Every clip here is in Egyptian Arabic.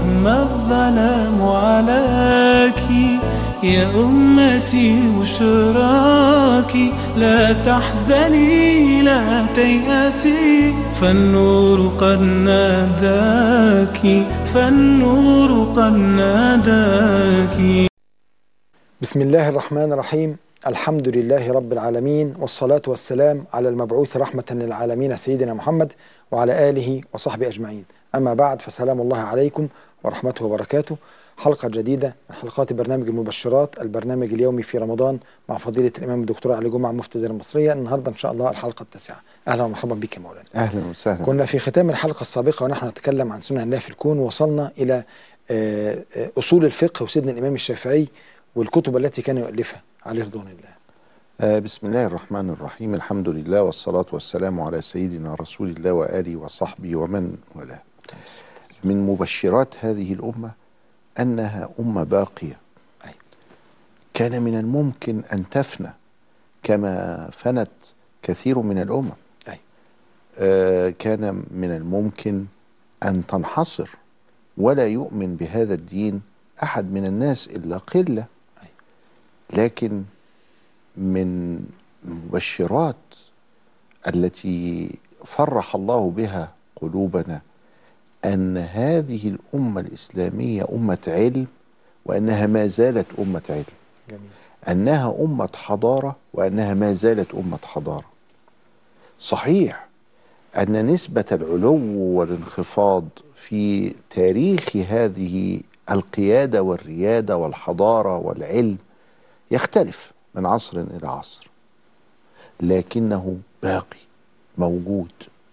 رغم الظلام عليك يا أمتي بشراك لا تحزني لا تيأسي فالنور قد ناداك فالنور قد ناداك بسم الله الرحمن الرحيم الحمد لله رب العالمين والصلاة والسلام على المبعوث رحمة للعالمين سيدنا محمد وعلى آله وصحبه أجمعين أما بعد فسلام الله عليكم ورحمته وبركاته حلقة جديدة من حلقات برنامج المبشرات البرنامج اليومي في رمضان مع فضيلة الإمام الدكتور علي جمعة مفتي الدولة المصرية النهاردة إن شاء الله الحلقة التاسعة أهلا ومرحبا بك يا مولانا اهلا وسهلا كنا في ختام الحلقة السابقة ونحن نتكلم عن سنن الله في الكون وصلنا إلى آه، آه، أصول الفقه وسيدنا الإمام الشافعي والكتب التي كان يؤلفها عليه رضوان الله آه بسم الله الرحمن الرحيم الحمد لله والصلاة والسلام على سيدنا رسول الله وآله وصحبه ومن والاه من مبشرات هذه الأمة أنها أمة باقية أي. كان من الممكن أن تفنى كما فنت كثير من الأمم أي. آه كان من الممكن أن تنحصر ولا يؤمن بهذا الدين أحد من الناس إلا قلة أي. لكن من المبشرات التي فرح الله بها قلوبنا ان هذه الامه الاسلاميه امه علم وانها ما زالت امه علم جميل انها امه حضاره وانها ما زالت امه حضاره صحيح ان نسبه العلو والانخفاض في تاريخ هذه القياده والرياده والحضاره والعلم يختلف من عصر الى عصر لكنه باقي موجود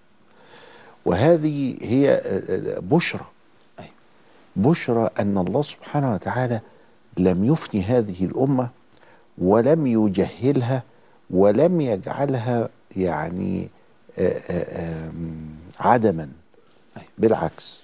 وهذه هي بشرى أي. بشرى ان الله سبحانه وتعالى لم يفني هذه الامه ولم يجهلها ولم يجعلها يعني آه، آه، آم، عدما أي. بالعكس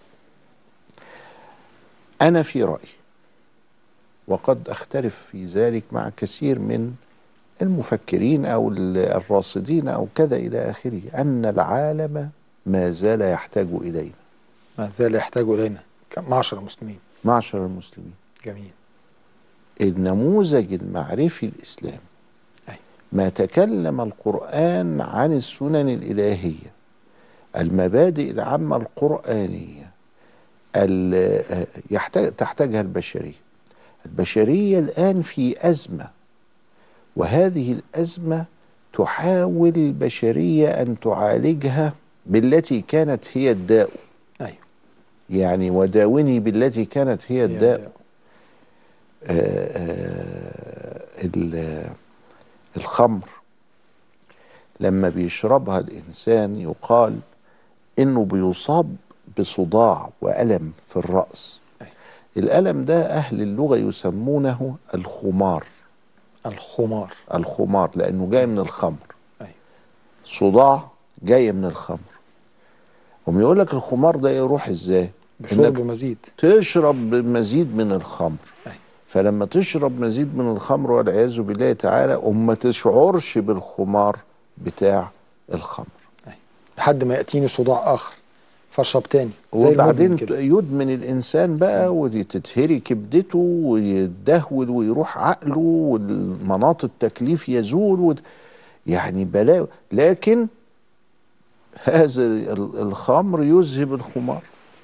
انا في رايي وقد اختلف في ذلك مع كثير من المفكرين او ال- الراصدين او كذا الى اخره ان العالم ما زال يحتاج الينا ما زال يحتاج إلينا كمعشر المسلمين معشر المسلمين جميل النموذج المعرفي الاسلامي أي. ما تكلم القران عن السنن الالهيه المبادئ العامه القرانيه ال- يحتاج تحتاجها البشريه البشريه الان في ازمه وهذه الازمه تحاول البشريه ان تعالجها بالتي كانت هي الداء أيوه يعني وداوني بالتي كانت هي هي الداء الداء. آه، آه، ال- الخمر لما بيشربها الإنسان يقال إنه بيصاب بصداع وألم في الرأس أي. الألم ده أهل اللغة يسمونه الخمار الخمار الخمار لأنه جاي من الخمر أيوه صداع جاي من الخمر هم يقول لك الخمار ده يروح ازاي بشرب مزيد تشرب مزيد من الخمر أي. فلما تشرب مزيد من الخمر والعياذ بالله تعالى وما تشعرش بالخمار بتاع الخمر لحد ما يأتيني صداع آخر فاشرب تاني زي وبعدين المدمن كده يدمن الانسان بقى وتتهري كبدته ويتدهول ويروح عقله والمناط التكليف يزول ود... يعني بلاء لكن هذا ال- الخمر يذهب الخمار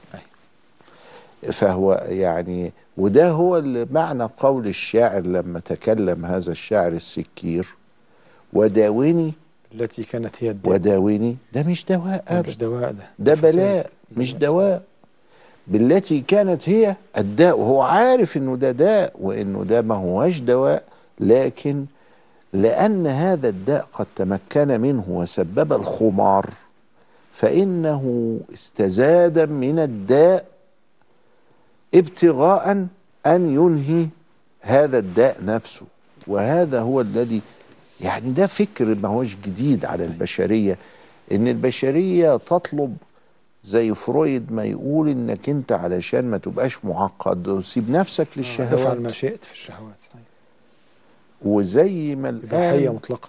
فهو يعني وده هو اللي معنى قول الشاعر لما تكلم هذا الشاعر السكير وداوني التي كانت هي الداء وداوني ده مش دواء ده ابدا مش دواء ده ده فساد. بلاء ده مش فساد. دواء بالتي كانت هي الداء وهو عارف انه ده داء وانه ده ما هوش دواء لكن لان هذا الداء قد تمكن منه وسبب الخمار فانه استزاد من الداء ابتغاء ان ينهي هذا الداء نفسه وهذا هو الذي يعني ده فكر ما هوش جديد على البشريه ان البشريه تطلب زي فرويد ما يقول انك انت علشان ما تبقاش معقد سيب نفسك افعل للشهوات ما شئت في الشهوات صحيح وزي ما إباحية الان مطلقة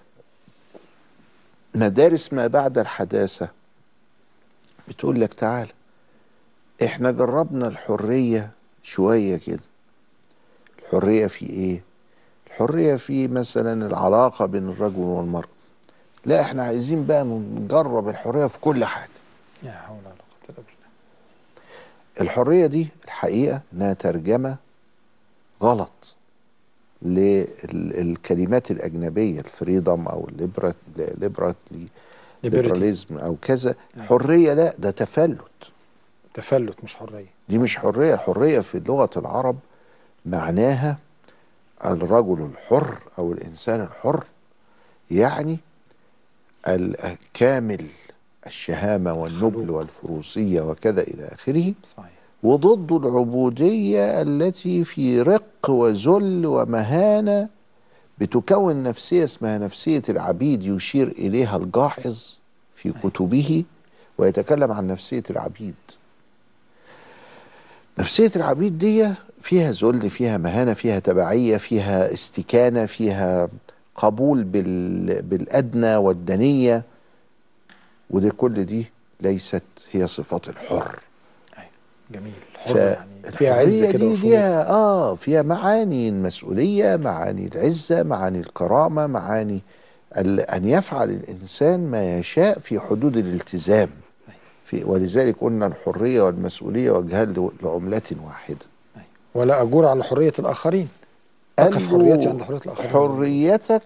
مدارس ما بعد الحداثه بتقول لك تعال احنا جربنا الحرية شوية كده الحرية في ايه الحرية في مثلا العلاقة بين الرجل والمرأة لا احنا عايزين بقى نجرب الحرية في كل حاجة يا حول ولا قوه الا بالله الحرية دي الحقيقة انها ترجمة غلط للكلمات الأجنبية الفريدم أو الليبرات ليبراتلي ليبراليزم أو كذا حرية لا ده تفلت تفلت مش حريه دي مش حرية حرية في لغة العرب معناها الرجل الحر أو الإنسان الحر يعني الكامل الشهامة والنبل خلوق. والفروسية وكذا إلى آخره صحيح وضد العبودية التي في رق وذل ومهانة بتكون نفسية اسمها نفسية العبيد يشير إليها الجاحظ في كتبه ويتكلم عن نفسية العبيد نفسية العبيد دي فيها ذل فيها مهانة فيها تبعية فيها استكانة فيها قبول بال... بالأدنى والدنية ودي كل دي ليست هي صفات الحر جميل حر يعني فيها عز فالحرية كده دي وشمول ليها اه فيها معاني المسؤولية معاني العزة معاني الكرامة معاني ال- أن يفعل الإنسان ما يشاء في حدود الالتزام في ولذلك قلنا الحرية والمسؤولية وجهان ل- لعملة واحدة ولا اجور على حريه الاخرين تقف قال له حريتي عند حريه الاخرين حريتك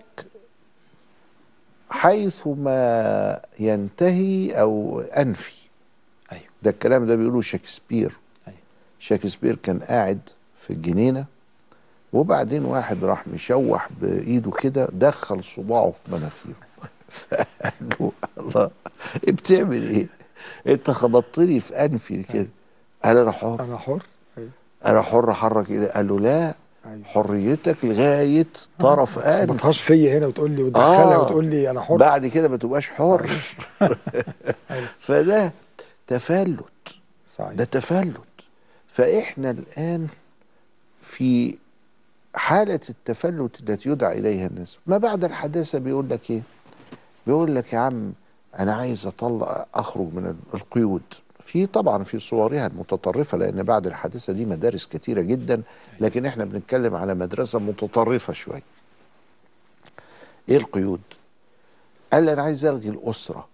حيث ما ينتهي أو أنفي أيوة. ده الكلام ده بيقوله شكسبير أيوة. شكسبير كان قاعد في الجنينة وبعدين واحد راح مشوح بإيده كده دخل صباعه في مناخيره فقال له الله إيه بتعمل ايه انت خبطتني في انفي كده قال انا حر انا حر أيوة. انا حر حرك ايدي قال له لا أيوة. حريتك لغايه طرف ما انف تحطهاش فيا هنا وتقول لي وتدخلها آه. وتقول لي انا حر بعد كده ما تبقاش حر أيوة. فده تفلت صحيح ده تفلت فاحنا الان في حالة التفلت التي يدعى إليها الناس ما بعد الحداثة بيقول لك إيه بيقول لك يا عم أنا عايز أطلع أخرج من القيود في طبعا في صورها المتطرفة لأن بعد الحادثة دي مدارس كتيرة جدا لكن احنا بنتكلم على مدرسة متطرفة شوية ايه القيود قال لي انا عايز الغي الاسره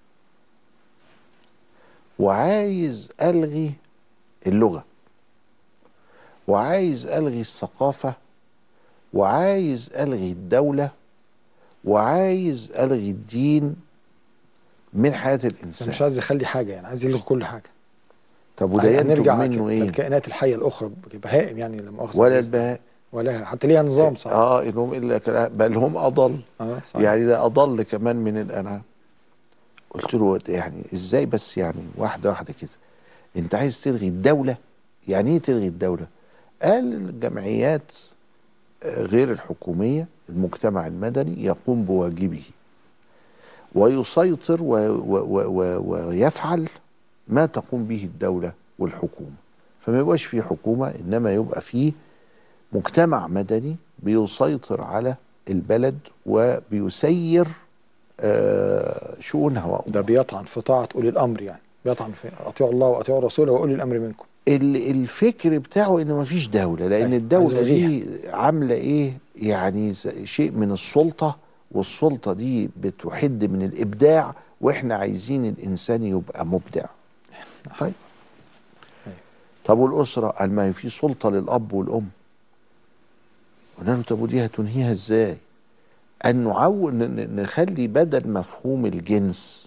وعايز الغي اللغه وعايز الغي الثقافه وعايز الغي الدوله وعايز الغي الدين من حياه ده الانسان مش عايز يخلي حاجه يعني عايز يلغي كل حاجه طب وده يعني ينتج نرجع منه كده ايه الكائنات الحيه الاخرى بهائم يعني لما مؤاخذه ولا عزيز. البهاء ولا حتى ليها نظام صح اه انهم الا كلا- بل هم اضل اه صح يعني ده اضل كمان من الانعام قلت له يعني ازاي بس يعني واحده واحده كده انت عايز تلغي الدوله يعني ايه تلغي الدوله قال الجمعيات آه، غير الحكوميه المجتمع المدني يقوم بواجبه ويسيطر و و و و ويفعل ما تقوم به الدوله والحكومه فما يبقاش في حكومه انما يبقى فيه مجتمع مدني بيسيطر على البلد وبيسير آه، شؤونها ده وأمورها بيطعن في طاعه اولي الامر يعني بيطعن في اطيعوا الله واطيعوا رسوله واولي الامر منكم ال- الفكر بتاعه ان مفيش دوله لان أيوة، الدوله عايز دي عامله ايه يعني ز- شيء من السلطه والسلطه دي بتحد من الابداع واحنا عايزين الانسان يبقى مبدع طيب أيوة. طب والاسره قال ما هي في سلطه للاب والام قلنا له طب ودي هتنهيها ازاي ان نعود ن- ن- نخلي بدل مفهوم الجنس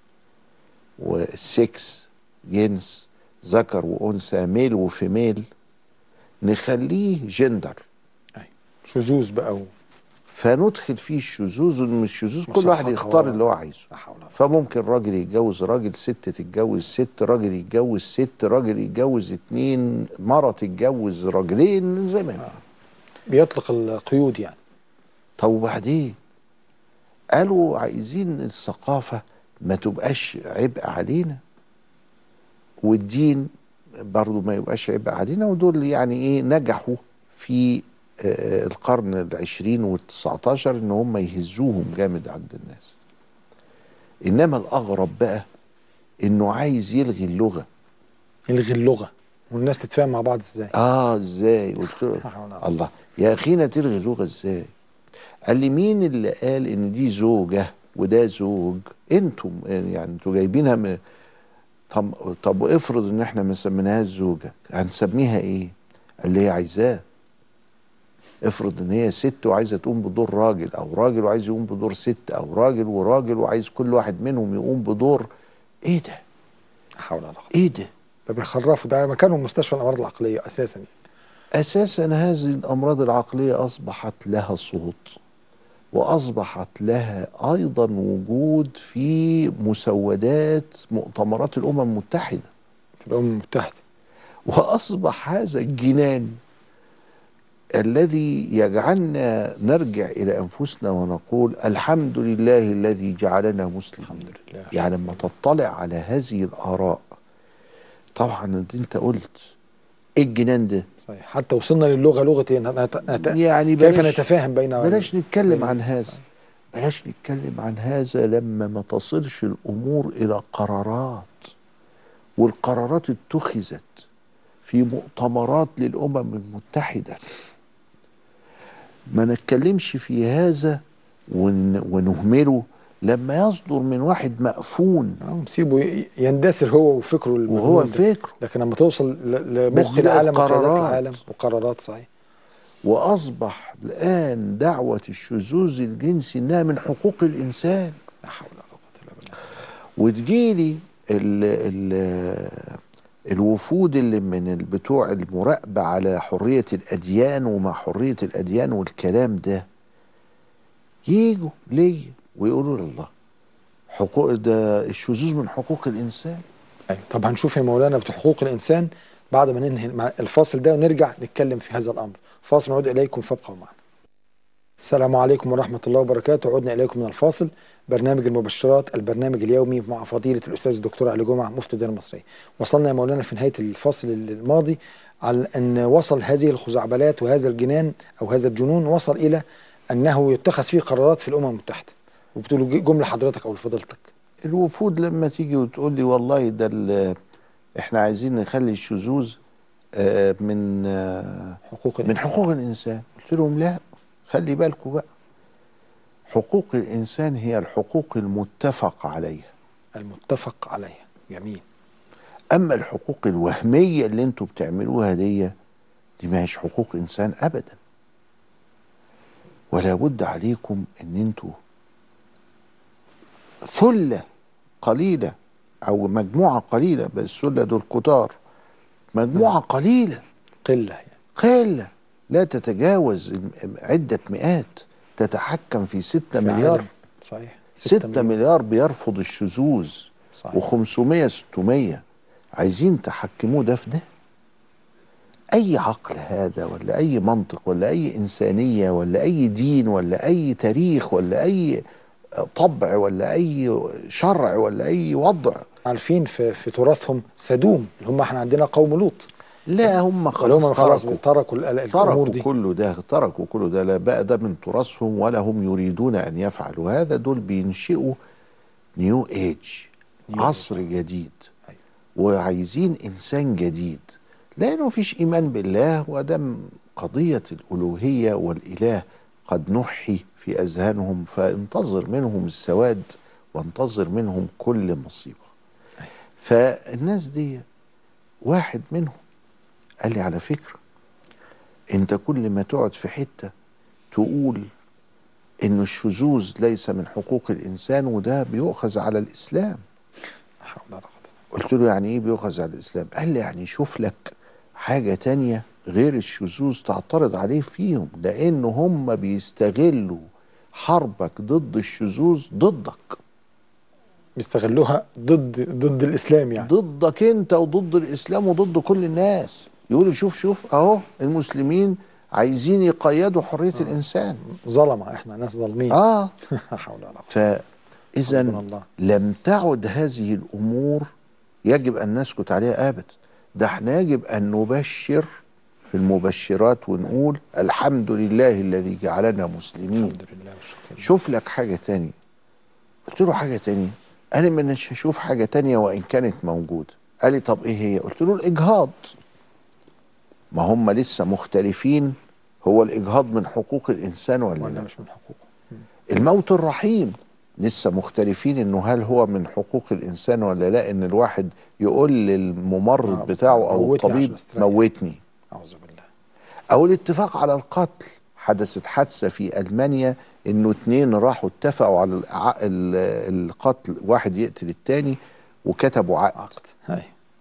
والسكس جنس ذكر وانثى ميل وفيميل نخليه جندر شذوذ بقى و... فندخل فيه الشذوذ ومن الشذوذ كل مصحح واحد يختار و- اللي هو عايزه لا حول ولا قوة. فممكن راجل يتجوز راجل ست تتجوز ست راجل يتجوز ست راجل يتجوز اتنين مرة تتجوز راجلين زي ما يبقى. بيطلق القيود يعني طب وبعدين قالوا عايزين الثقافة ما تبقاش عبء علينا والدين برضو ما يبقاش عبء علينا ودول يعني ايه نجحوا في آه، القرن العشرين والتسعة عشر ان هم يهزوهم جامد عند الناس انما الاغرب بقى انه عايز يلغي اللغة يلغي اللغه والناس تتفاهم مع بعض ازاي اه ازاي قلت له لا حول ولا قوة. الله يا اخينا تلغي اللغه ازاي قال لي مين اللي قال ان دي زوجه وده زوج انتم يعني انتوا جايبينها من طب طب افرض ان احنا ما سميناهاش زوجه هنسميها ايه قال لي هي عايزاه افرض ان هي ست وعايزه تقوم بدور راجل او راجل وعايز يقوم بدور ست او راجل وراجل وعايز كل واحد منهم يقوم بدور ايه ده لا حول ولا قوه ايه ده ده بيخرفوا ده مكانهم مستشفى الامراض العقليه اساسا يعني. اساسا هذه الامراض العقليه اصبحت لها صوت واصبحت لها ايضا وجود في مسودات مؤتمرات الامم المتحده في الامم المتحده واصبح هذا الجنان الذي يجعلنا نرجع الى انفسنا ونقول الحمد لله الذي جعلنا مسلمين الحمد لله يعني لما تطلع على هذه الاراء طبعا انت قلت ايه الجنان ده صحيح حتى وصلنا للغه لغه إيه؟ نت... نت... يعني كيف بلاش نتفاهم بين بلاش نتكلم بين- عن هذا صحيح. بلاش نتكلم عن هذا لما ما تصلش الامور الى قرارات والقرارات اتخذت في مؤتمرات للامم المتحده ما نتكلمش في هذا ون ونهمله لما يصدر من واحد مأفون آه، سيبه ي- يندثر هو وفكره وهو المجنون ده. فكره لكن لما توصل ل- لمخ بس بقت العالم وقيادات قرارات. العالم وقرارات صحيح واصبح الان دعوه الشذوذ الجنسي انها من حقوق الانسان لا حول ولا قوه الا بالله وتجيلي ال ال الوفود اللي من ال- بتوع المراقبة على حرية الأديان ومع حرية الأديان والكلام ده يجوا ليا ويقولوا لله حقوق ده الشذوذ من حقوق الإنسان أيوة. طب هنشوف يا مولانا بتوع حقوق الانسان بعد ما ننهي مع الفاصل ده ونرجع نتكلم في هذا الامر فاصل نعود اليكم فابقوا معنا السلام عليكم ورحمه الله وبركاته عدنا اليكم من الفاصل برنامج المبشرات البرنامج اليومي مع فضيله الاستاذ الدكتور علي جمعه مفتي الدين المصريه وصلنا يا مولانا في نهايه الفصل الماضي على ان وصل هذه الخزعبلات وهذا الجنان او هذا الجنون وصل الى انه يتخذ فيه قرارات في الامم المتحده وبتقولوا جمله حضرتك او لفضيلتك الوفود لما تيجي وتقول لي والله ده ال- احنا عايزين نخلي الشذوذ آه، من آه، حقوق من الانسان حقوق الإنسان قلت لهم لا خلي بالكم بقى حقوق الإنسان هي الحقوق المتفق عليها المتفق عليه جميل أما الحقوق الوهمية اللي انتوا بتعملوها دي دي ما هيش حقوق إنسان أبدا ولا بد عليكم ان انتوا ثلة قليلة أو مجموعة قليلة بس الثلة دول كتار مجموعة قليلة قله يعني قلة لا تتجاوز الم- عدة مئات تتحكم في ستة في مليار عالم. صحيح ستة مليون. مليار بيرفض الشذوذ صحيح و500 600 عايزين تحكموه ده في ده اي عقل هذا ولا اي منطق ولا اي انسانيه ولا اي دين ولا اي تاريخ ولا اي طبع ولا اي شرع ولا اي وضع عارفين في في تراثهم سدوم اللي هم احنا عندنا قوم لوط لا هم اللي هم خلاص خلاص تركوا تركوا ال- ال- الامور تركوا دي كله ده تركوا كله ده لا بقى ده من تراثهم ولا هم يريدون ان يفعلوا هذا دول بينشئوا نيو ايج نيو عصر جديد أيوة. وعايزين انسان جديد لانه فيش ايمان بالله ودم قضيه الالوهيه والاله قد نحي في اذهانهم فانتظر منهم السواد وانتظر منهم كل مصيبه فالناس دي واحد منهم قال لي على فكره انت كل ما تقعد في حته تقول ان الشذوذ ليس من حقوق الانسان وده بيؤخذ على الاسلام لا حول ولا قوة قلت له يعني ايه بيؤخذ على الاسلام قال لي يعني شوف لك حاجه تانية غير الشذوذ تعترض عليه فيهم لان هم بيستغلوا حربك ضد الشذوذ ضدك بيستغلوها ضد ضد الاسلام يعني ضدك انت وضد الاسلام وضد كل الناس يقولوا شوف شوف اهو المسلمين عايزين يقيدوا حريه الانسان ظلمه احنا ناس ظالمين اه لا حول ولا قوة فاذا حسبنا الله. لم تعد هذه الامور يجب ان نسكت عليها ابدا ده احنا يجب ان نبشر في المبشرات ونقول الحمد لله الذي جعلنا مسلمين الحمد لله والشكر لله. شوف لك حاجه تانية قلت له حاجه تانية انا مش هشوف حاجه تانية وان كانت موجوده قال لي طب ايه هي قلت له الاجهاض ما هم لسه مختلفين هو الاجهاض من حقوق الانسان ولا, ولا لا مش من حقوقه الموت الرحيم لسه مختلفين انه هل هو من حقوق الانسان ولا لا ان الواحد يقول للممرض آه، بتاعه او موتني الطبيب عشان أستريح. موتني اعوذ بالله او الاتفاق على القتل حدثت حادثه في المانيا انه اتنين راحوا اتفقوا على الع- ال- القتل واحد يقتل التاني وكتبوا عقد عقد ايوه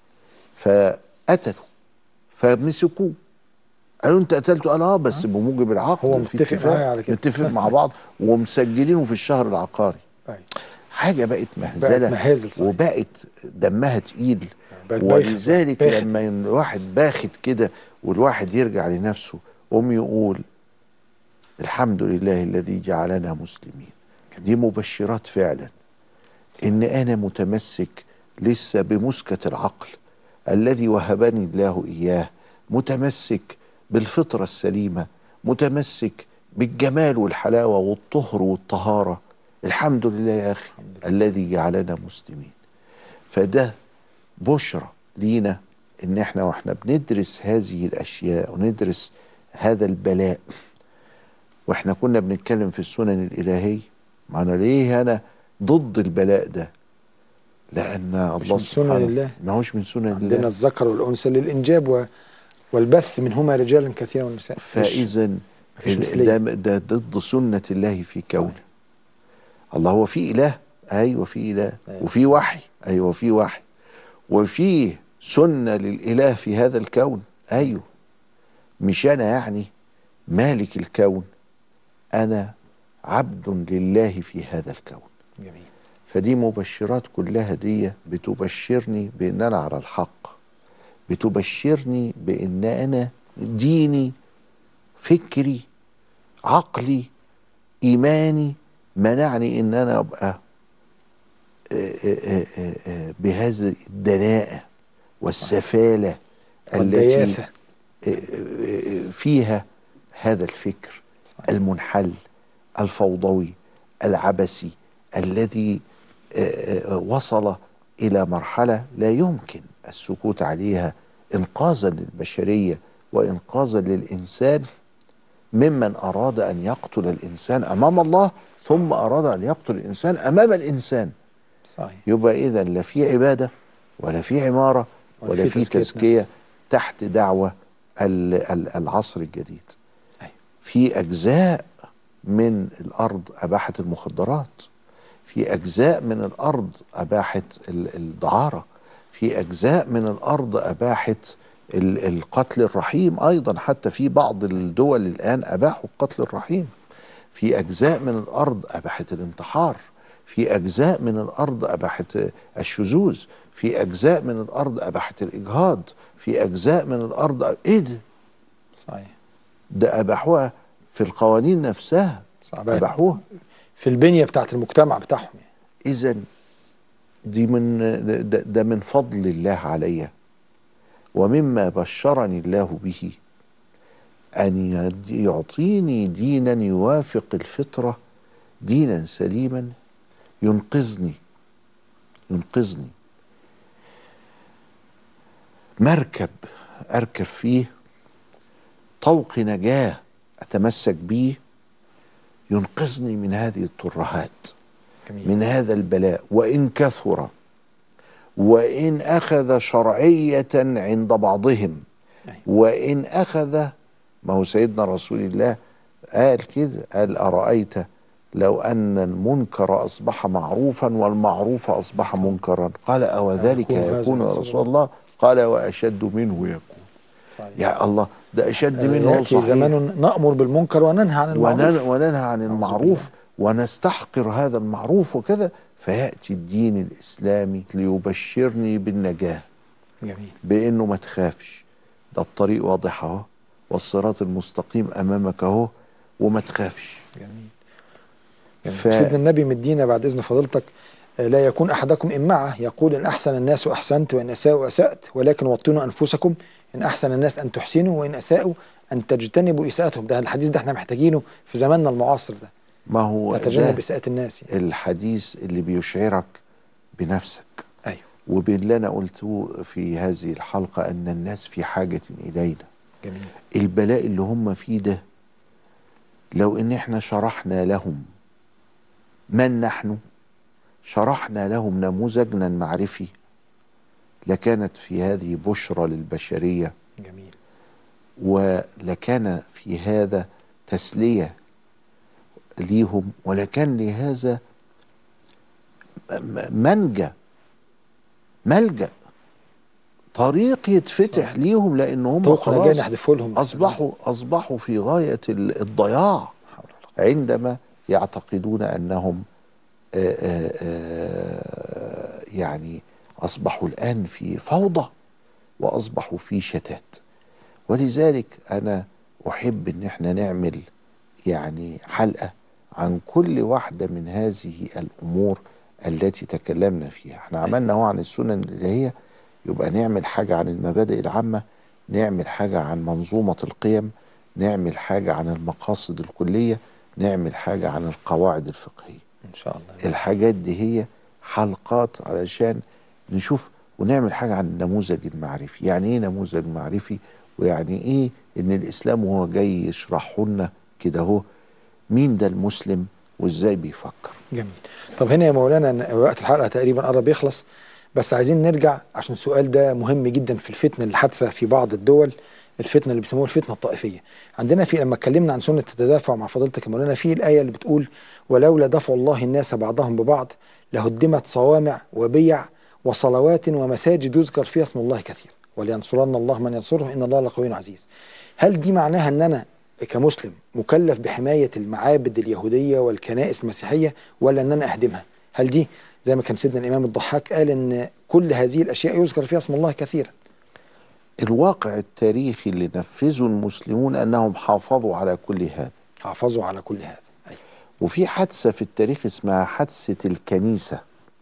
فقتلوا فمسكوه قالوا انت قتلته قال اه بس بموجب العقد هو في متفق اتفاق، معايا على كده. متفق مع بعض ومسجلينه في الشهر العقاري ايوه حاجه بقت مهزله مهازل صحيح. وبقت دمها تقيل بقت بايخة. ولذلك باخت. لما الواحد باخت كده والواحد يرجع لنفسه قوم يقول الحمد لله الذي جعلنا مسلمين دي مبشرات فعلا ان انا متمسك لسه بمسكة العقل الذي وهبني الله اياه متمسك بالفطرة السليمة متمسك بالجمال والحلاوة والطهر والطهارة الحمد لله يا اخي الذي جعلنا مسلمين فده بشرى لينا ان احنا واحنا بندرس هذه الاشياء وندرس هذا البلاء واحنا كنا بنتكلم في السنن الالهيه ما انا ليه انا ضد البلاء ده لان الله من سنن سبحانه الله. ما هوش من سنن عندنا الله الذكر والانثى للانجاب و... والبث منهما رجالا كثيرا ونساء مش- فاذا مفيش ال- مثلية. ده, ده ضد سنه الله في كونه الله هو في اله ايوه في اله أيوة. وفي وحي ايوه في وحي وفي سنه للاله في هذا الكون ايوه مش انا يعني مالك الكون انا عبد لله في هذا الكون جميل فدي مبشرات كلها دي بتبشرني بان انا على الحق بتبشرني بان انا ديني فكري عقلي ايماني منعني ان انا ابقى آه، آه، آه، آه، بهذه الدناءه والسفاله التي والدياثة آه، آه، فيها هذا الفكر صحيح. المنحل الفوضوي العبثي الذي آه، آه، وصل الى مرحله لا يمكن السكوت عليها انقاذا للبشريه وانقاذا للانسان ممن اراد ان يقتل الانسان امام الله ثم اراد ان يقتل الانسان امام الانسان صحيح يبقى اذا لا في عباده ولا في عماره ولا ولا في في تزكية تزكيه نفس. تحت دعوه ال- ال- العصر الجديد أيوة. في اجزاء من الارض اباحت المخدرات في اجزاء من الارض اباحت ال- الدعاره في اجزاء من الارض اباحت ال- القتل الرحيم ايضا حتى في بعض الدول الان اباحوا القتل الرحيم في اجزاء من الارض اباحت الانتحار في اجزاء من الارض اباحت الشذوذ في اجزاء من الارض اباحت الاجهاض في اجزاء من الارض ايه ده صحيح ده اباحوها في القوانين نفسها صح اباحوها في البنية بتاعت المجتمع بتاعهم يعني. اذا دي من ده, ده من فضل الله علي ومما بشرني الله به ان يد- يعطيني دينا يوافق الفطره دينا سليما ينقذني ينقذني مركب اركب فيه طوق نجاه اتمسك بيه ينقذني من هذه الترهات جميل من هذا البلاء وان كثر وان اخذ شرعيه عند بعضهم أيوة. وان اخذ ما هو سيدنا رسول الله قال كده قال ارايت لو ان المنكر اصبح معروفا والمعروف اصبح منكرا قال او ذلك يكون هذا يكون يا رسول رسول الله قال واشد منه يكون صحيح. يا الله ده اشد منه يأتي صحيح زمان نأمر بالمنكر وننهى عن ونن- المعروف وننهى عن أعوذ المعروف ونستحقر هذا المعروف وكذا فيأتي الدين الإسلامي ليبشرني بالنجاة جميل بأنه ما تخافش ده الطريق واضح اهو والصراط المستقيم أمامك اهو وما تخافش جميل جميل. ف- سيدنا النبي مدينا بعد إذن فضيلتك آه، لا يكون أحدكم إمعة يقول إن أحسن الناس أحسنت وإن أساءوا أسأت ولكن وطنوا أنفسكم إن أحسن الناس أن تحسنوا وإن أساءوا أن تجتنبوا إساءتهم ده الحديث ده احنا محتاجينه في زماننا المعاصر ده ما هو تتجنب ده إساءة الناس يعني. الحديث اللي بيشعرك بنفسك أيوه وباللي انا قلته في هذه الحلقه ان الناس في حاجه الينا جميل البلاء اللي هم فيه ده لو ان احنا شرحنا لهم من نحن شرحنا لهم نموذجنا المعرفي لكانت في هذه بشرى للبشريه جميل ولكان في هذا تسليه ليهم ولكان لهذا م- منجا ملجا طريق يتفتح صح. ليهم لان هم طرق نجاة خلاص نحذفه لهم اصبحوا اصبحوا في غايه ال- الضياع حول ولا قوة. عندما يعتقدون انهم آآ آآ يعني اصبحوا الان في فوضى واصبحوا في شتات ولذلك انا احب ان احنا نعمل يعني حلقه عن كل واحده من هذه الامور التي تكلمنا فيها احنا عملنا هو عن السنن الالهيه يبقى نعمل حاجه عن المبادئ العامه نعمل حاجه عن منظومه القيم نعمل حاجه عن المقاصد الكليه نعمل حاجه عن القواعد الفقهيه ان شاء الله الحاجات دي هي حلقات علشان نشوف ونعمل حاجة عن النموذج المعرفي يعني ايه نموذج معرفي ويعني ايه ان الاسلام وهو جاي يشرحه لنا كده اهو مين ده المسلم وازاي بيفكر جميل طب هنا يا مولانا إن وقت الحلقه تقريبا قرب يخلص بس عايزين نرجع عشان السؤال ده مهم جدا في الفتنه اللي حادثه في بعض الدول الفتنه اللي بيسموها الفتنه الطائفيه عندنا في لما اتكلمنا عن سنه التدافع مع فضيلتك يا مولانا في الايه اللي بتقول ولولا دفع الله الناس بعضهم ببعض لهدمت صوامع وبيع وصلوات ومساجد يذكر فيها اسم الله كثير ولينصرن الله من ينصره ان الله لقوي عزيز هل دي معناها ان انا كمسلم مكلف بحمايه المعابد اليهوديه والكنائس المسيحيه ولا ان انا اهدمها هل دي زي ما كان سيدنا الامام الضحاك قال ان كل هذه الاشياء يذكر فيها اسم الله كثيرا الواقع التاريخي اللي نفذه المسلمون انهم حافظوا على كل هذا حافظوا على كل هذا أي. وفي حادثة في التاريخ اسمها حادثة الكنيسة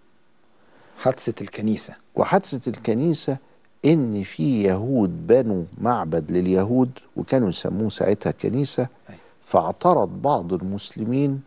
حادثه الكنيسه وحادثة الكنيسة إن في يهود بنوا معبد لليهود وكانوا يسموه ساعتها كنيسة أي. فاعترض بعض المسلمين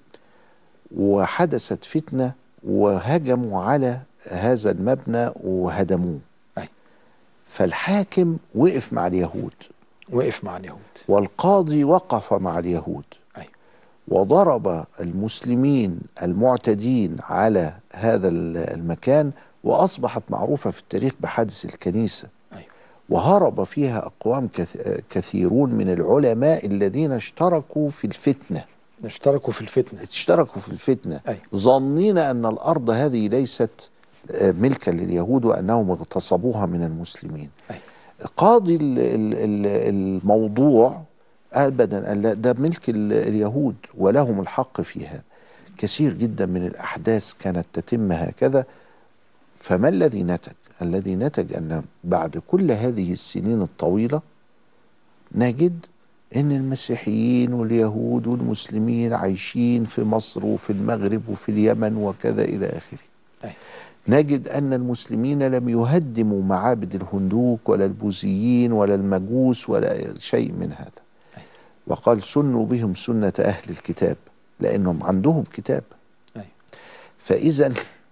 وحدثت فتنة وهجموا على هذا المبنى وهدموه أي. فالحاكم وقف مع اليهود وقف مع اليهود والقاضي وقف مع اليهود أي. وضرب المسلمين المعتدين على هذا ال- المكان واصبحت معروفه في التاريخ بحادث الكنيسه أيوة. وهرب فيها اقوام كث- كثيرون من العلماء الذين اشتركوا في الفتنه اشتركوا في الفتنه اشتركوا في الفتنه أيوة. ظنين ان الارض هذه ليست آه، ملكا لليهود وانهم اغتصبوها من المسلمين أيوة. قاضي ال- ال- ال- الموضوع ابدا قال لا ده ملك ال- اليهود ولهم الحق في هذا كثير جدا من الاحداث كانت تتم هكذا فما الذي نتج الذي نتج ان بعد كل هذه السنين الطويله نجد ان المسيحيين واليهود والمسلمين عايشين في مصر وفي المغرب وفي اليمن وكذا الى اخره أيوة. نجد ان المسلمين لم يهدموا معابد الهندوك ولا البوذيين ولا المجوس ولا شيء من هذا أيوة. وقال سنوا بهم سنه اهل الكتاب لانهم عندهم كتاب أيوة. فاذا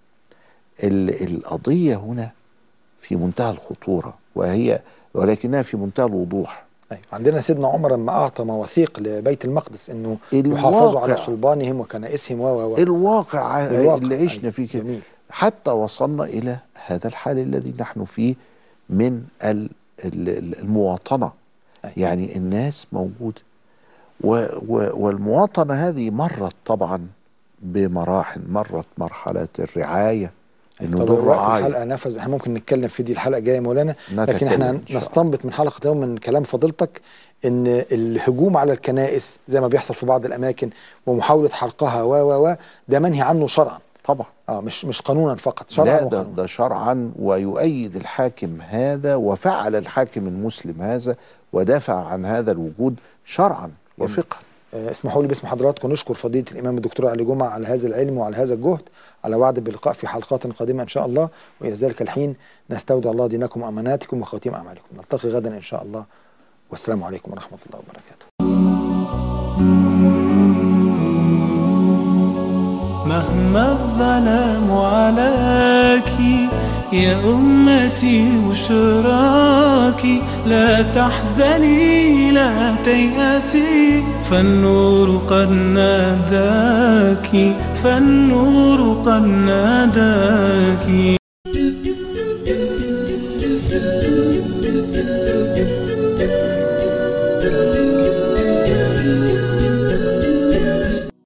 ال- القضيه هنا في منتهى الخطوره وهي ولكنها في منتهى الوضوح أيوة. عندنا سيدنا عمر لما اعطى مواثيق لبيت المقدس انه الواقع. يحافظوا على صلبانهم وكنائسهم و و و الواقع, الواقع. اللي عشنا أيوة. فيه كده جميل حتى وصلنا الى هذا الحال الذي نحن فيه من ال- ال- المواطنه أيوة. يعني الناس موجوده و و والمواطنه هذه مرت طبعا بمراحل مرت مرحله الرعايه انه طب دول الوقت رعايه الحلقه نفذ احنا ممكن نتكلم في دي الحلقه الجايه يا مولانا لكن نتكلم احنا إن شاء نستنبط من حلقه اليوم من كلام فضيلتك ان الهجوم على الكنائس زي ما بيحصل في بعض الاماكن ومحاوله حرقها و و و ده منهي عنه شرعا طبعا اه مش مش قانونا فقط شرعا لا ده, وقانونا ده شرعا ويؤيد الحاكم هذا وفعل الحاكم المسلم هذا ودافع عن هذا الوجود شرعا وفقها آه، اسمحوا لي باسم حضراتكم نشكر فضيله الامام الدكتور علي جمعه على هذا العلم وعلى هذا الجهد على وعد باللقاء في حلقات قادمه ان شاء الله والى ذلك الحين نستودع الله دينكم واماناتكم وخواتيم اعمالكم نلتقي غدا ان شاء الله والسلام عليكم ورحمه الله وبركاته مهما الظلام عليك يا أمتي بشراكي لا تحزني لا تيأسي فالنور قد ناداك فالنور قد ناداك